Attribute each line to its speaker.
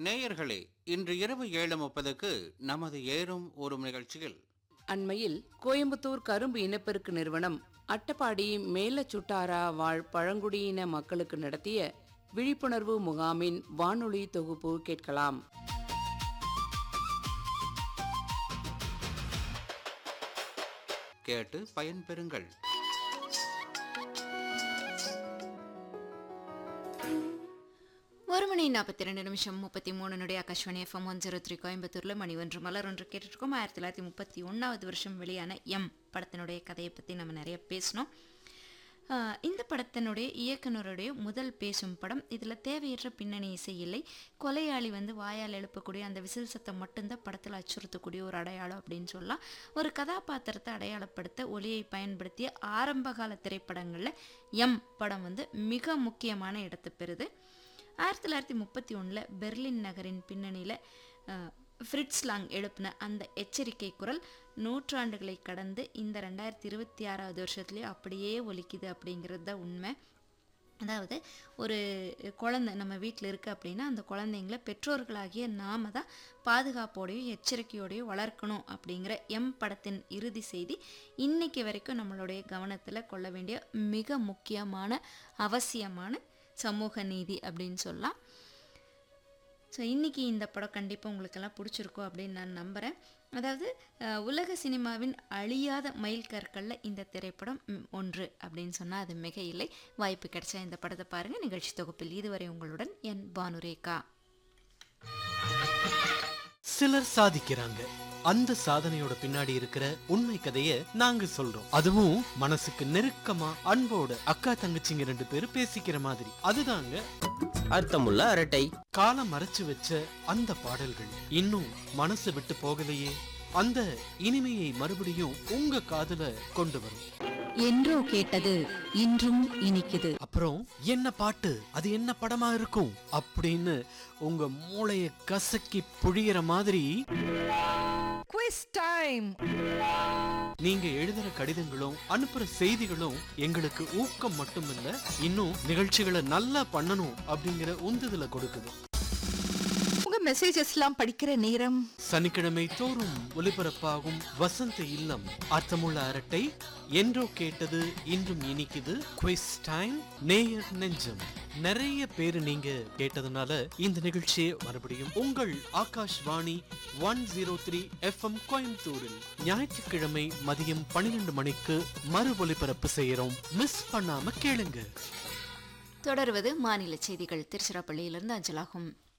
Speaker 1: நேயர்களே இன்று இரவு ஏழு முப்பதுக்கு நமது ஏறும் ஊரும் நிகழ்ச்சியில்
Speaker 2: அண்மையில் கோயம்புத்தூர் கரும்பு இனப்பெருக்கு நிறுவனம் அட்டப்பாடி மேலச்சுட்டாரா வாழ் பழங்குடியின மக்களுக்கு நடத்திய விழிப்புணர்வு முகாமின் வானொலி தொகுப்பு கேட்கலாம்
Speaker 1: கேட்டு பயன்பெறுங்கள்
Speaker 3: ஒரு மணி நாற்பத்தி ரெண்டு நிமிஷம் முப்பத்தி மூணுனுடைய Akashvani FM one zero three கோயம்புத்தூரில் மணி ஒன்று மலர் ஒன்று கேட்டுருக்கோம் ஆயிரத்தி தொள்ளாயிரத்தி முப்பத்தி ஒன்றாவது வருஷம் வெளியான எம் படத்தினுடைய கதையை பற்றி நம்ம நிறைய பேசினோம் ஆஹ் இந்த படத்தினுடைய இயக்குனருடைய முதல் பேசும் படம் இதில் தேவையற்ற பின்னணி இசை இல்லை கொலையாளி வந்து வாயால் எழுப்பக்கூடிய அந்த விசில் சத்தம் மட்டும்தான் படத்தில் அச்சுறுத்தக்கூடிய ஒரு அடையாளம் அப்படின்னு சொல்லலாம் ஒரு கதாபாத்திரத்தை அடையாளப்படுத்த ஒலியை பயன்படுத்திய ஆரம்பகால திரைப்படங்களில் எம் படம் வந்து மிக முக்கியமான இடத்தை பெறுது ஆயிரத்தி தொள்ளாயிரத்தி முப்பத்தி ஒன்றில் பெர்லின் நகரின் பின்னணியில் ஃப்ரிட்ஸ் லாங் எழுப்பின அந்த எச்சரிக்கை குரல் நூற்றாண்டுகளை கடந்து இந்த ரெண்டாயிரத்தி இருபத்தி ஆறாவது வருஷத்துலேயும் அப்படியே ஒலிக்குது அப்படிங்கிறது தான் உண்மை அதாவது ஒரு குழந்தை நம்ம வீட்டில் இருக்குது அப்படின்னா அந்த குழந்தைங்கள பெற்றோர்களாகிய நாம தான் பாதுகாப்போடையும் எச்சரிக்கையோடையும் வளர்க்கணும் அப்படிங்கிற எம் படத்தின் இறுதி செய்தி இன்னைக்கு வரைக்கும் நம்மளுடைய கவனத்தில் கொள்ள வேண்டிய மிக முக்கியமான அவசியமான சமூக நீதி அப்படின்னு சொல்லலாம் ஸோ இன்றைக்கி இந்த படம் கண்டிப்பாக உங்களுக்கெல்லாம் பிடிச்சிருக்கும் அப்படின்னு நான் நம்புகிறேன் அதாவது அஹ், உலக சினிமாவின் அழியாத மைல் கற்களில் இந்த திரைப்படம் ம், ஒன்று அப்படின்னு சொன்னால் அது மிக இல்லை வாய்ப்பு கிடைச்சா இந்த படத்தை பாருங்கள் நிகழ்ச்சி தொகுப்பில் இதுவரை உங்களுடன் என் பானுரேகா
Speaker 4: சிலர் சாதிக்கிறாங்க அந்த சாதனையோட பின்னாடி இருக்கிற உண்மை கதைய நாங்க சொல்றோம் அதுவும் மனசுக்கு நெருக்கமா அன்போட அக்கா தங்கச்சிங்க ரெண்டு பேரும் பேசிக்கிற மாதிரி அதுதாங்க
Speaker 5: அர்த்தமுள்ள அரட்டை
Speaker 4: காலம் மறைச்சு வச்ச அந்த பாடல்கள் இன்னும் மனசு விட்டு போகலையே அந்த இனிமையை மறுபடியும் உங்க காதுல கொண்டு வரும்
Speaker 6: என்றோ கேட்டது இன்றும் இனிக்குது
Speaker 4: அப்புறம் என்ன பாட்டு அது என்ன படமா இருக்கும் அப்படின்னு உங்க மூளைய கசக்கி புழியிற மாதிரி
Speaker 6: குவிஸ் டைம்
Speaker 4: நீங்க எழுதுற கடிதங்களும் அனுப்புற செய்திகளும் எங்களுக்கு ஊக்கம் மட்டுமில்ல இன்னும் நிகழ்ச்சிகளை நல்லா பண்ணணும் அப்படிங்கிற உந்துதலை கொடுக்குது
Speaker 6: உங்க மெசேஜஸ்லாம் படிக்கிற நேரம்
Speaker 4: சனிக்கிழமை தோறும் ஒலிபரப்பாகும் வசந்த இல்லம் அர்த்தமுள்ள அரட்டை என்றோ கேட்டது இன்றும் இனிக்குது குவிஸ் டைம் நேயர் நெஞ்சம் நிறைய பேரு நீங்க கேட்டதுனால இந்த நிகழ்ச்சியை மறுபடியும் உங்கள் Akashvani one zero three FM கோயம்புத்தூரில் ஞாயிற்றுக்கிழமை மதியம் பன்னிரெண்டு மணிக்கு மறு ஒலிபரப்பு செய்யறோம் மிஸ் பண்ணாம கேளுங்க
Speaker 3: தொடர்வது மாநில செய்திகள் திருச்சிராப்பள்ளியிலிருந்து அஞ்சலாகும்